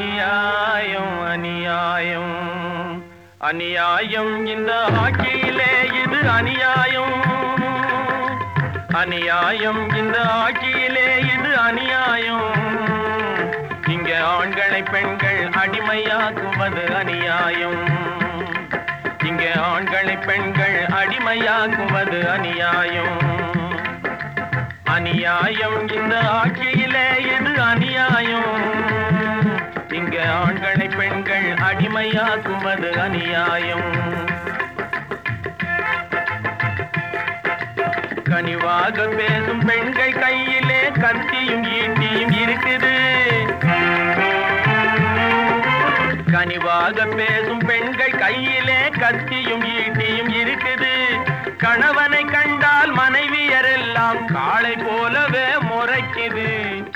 அநியாயம் அநியாயம் அநியாயம் இந்த ஆட்சியிலே இது அநியாயம் அநியாயம் இந்த ஆட்சியிலே இது அநியாயம் இங்க ஆண்களை பெண்கள் அடிமையாக்குவது அநியாயம் இங்க ஆண்களை பெண்கள் அடிமையாக்குவது அநியாயம் அநியாயம் இந்த ஆட்சியிலே இது அநியாயம் இங்க ஆண்களை பெண்கள் அடிமையாக்குவது அநியாயம் கனிவாக பேசும் பெண்கள் கையிலே கத்தியும் ஈட்டியும் இருக்குது கனிவாக பேசும் பெண்கள் கையிலே கத்தியும் ஈட்டியும் இருக்குது கணவனை கண்டால் மனைவியரெல்லாம் காளை போலவே முறைக்குது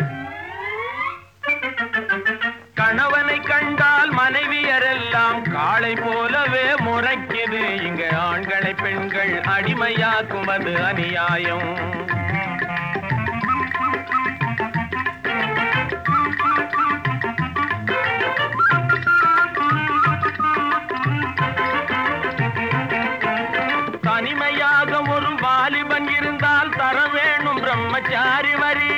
கணவனை கண்டால் மனைவியரெல்லாம் காளை போலவே முறைக்குது இங்க ஆண்களை பெண்கள் அடிமையாக்குவது அநியாயம் தனிமையாக ஒரு வாலிபன் இருந்தால் தர வேணும் பிரம்மச்சாரி வரி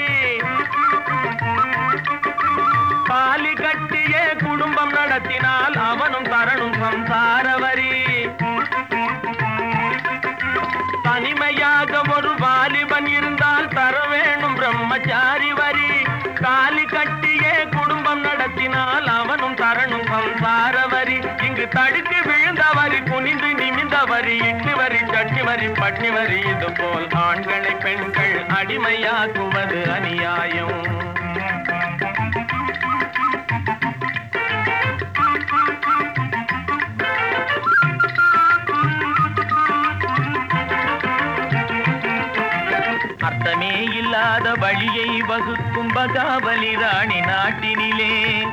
தாலி கட்டியே குடும்பம் நடத்தினால் அவனும் தரணும் சம்சார வரி தனிமையாக ஒரு வாலிபன் இருந்தால் தர வேணும் பிரம்மச்சாரி வரி தாலி கட்டியே குடும்பம் நடத்தினால் அவனும் தரணும் சம்சார வரி இங்கு தடுக்கு விழுந்த வரி குனிந்து நிமிந்த வரி இட்டு வரி சட்டி வரி பட்டி வரி இது போல் ஆண்களை பெண்கள் அடிமையாக்குவது அநியாயம் அர்த்தமே இல்லாத வழியை வகுக்கும் பகாவலி ராணி நாட்டினிலே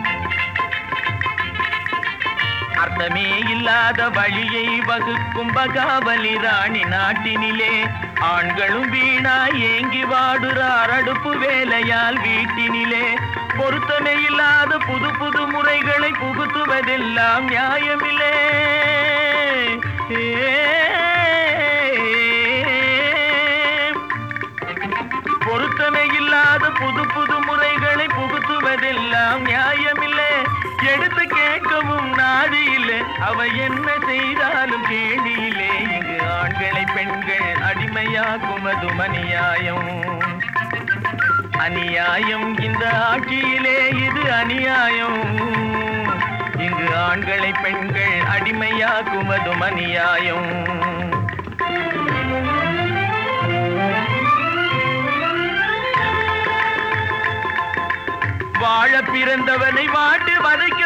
அர்த்தமே இல்லாத வழியை வகுக்கும் பகாவலி ராணி நாட்டினிலே ஆண்களும் வீணா ஏங்கி வாடுறார் அடுப்பு வேலையால் வீட்டினிலே பொருத்தமே இல்லாத புது புது முறைகளை புகுத்துவதெல்லாம் நியாயமில்லே ஏ பொருத்தமே இல்லாத புது புது முறைகளை புகுத்துவதெல்லாம் நியாயமில்லை எடுத்து கேட்கவும் நாதி இல்லை அவ என்ன செய்தாலும் கேள்வியிலே இங்கு ஆண்களை பெண்கள் அடிமையாக்குவதும் அநியாயம் அநியாயம் இந்த ஆட்சியிலே இது அநியாயம் இங்கு ஆண்களை பெண்கள் அடிமையாக்குவதும் அநியாயம் வாழ பிறந்தவனை வாட்டு வதைக்க